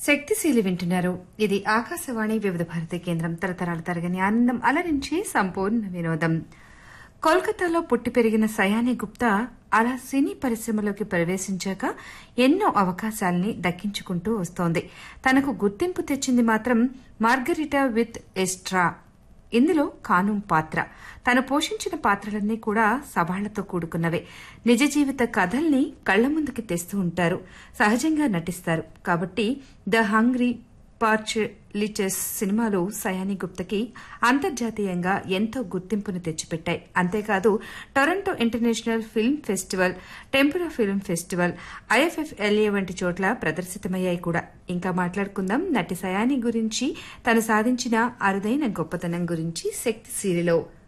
శక్తిశీలి వింటున్నారు ఇది ఆకాశవాణి వివిధ భారతి కేంద్రం తరతరాల తరగని ఆనందం అలరించి సంపూర్ణ వినోదం కోల్కతాలో పుట్టి పెరిగిన సయాని గుప్తా అలా సినీ పరిశ్రమలోకి ప్రవేశించాక ఎన్నో అవకాశాల్ని దక్కించుకుంటూ వస్తోంది తనకు గుర్తింపు తెచ్చింది మాత్రం మార్గరిటా విత్ ఎస్ట్రా ఇందులో కానూం పాత్ర తను పోషించిన పాత్రలన్నీ కూడా సవాళ్లతో కూడుకున్నవే నిజ జీవిత కథల్ని కళ్ల ముందుకి తెస్తూ ఉంటారు సహజంగా నటిస్తారు కాబట్టి ద హంగ్రీ పార్చ్ లిచెస్ సినిమాలు సయాని గుప్తకి అంతర్జాతీయంగా ఎంతో గుర్తింపును తెచ్చిపెట్టాయి అంతేకాదు Toronto international film festival Tampere film festival IFFLA వంటి చోట్ల ప్రదర్శితమయ్యాయి కూడా ఇంకా మాట్లాడుకుందాం నటి సయాని గురించి తను సాధించిన అరుదైన గొప్పతనం గురించి శక్తి సీరిలో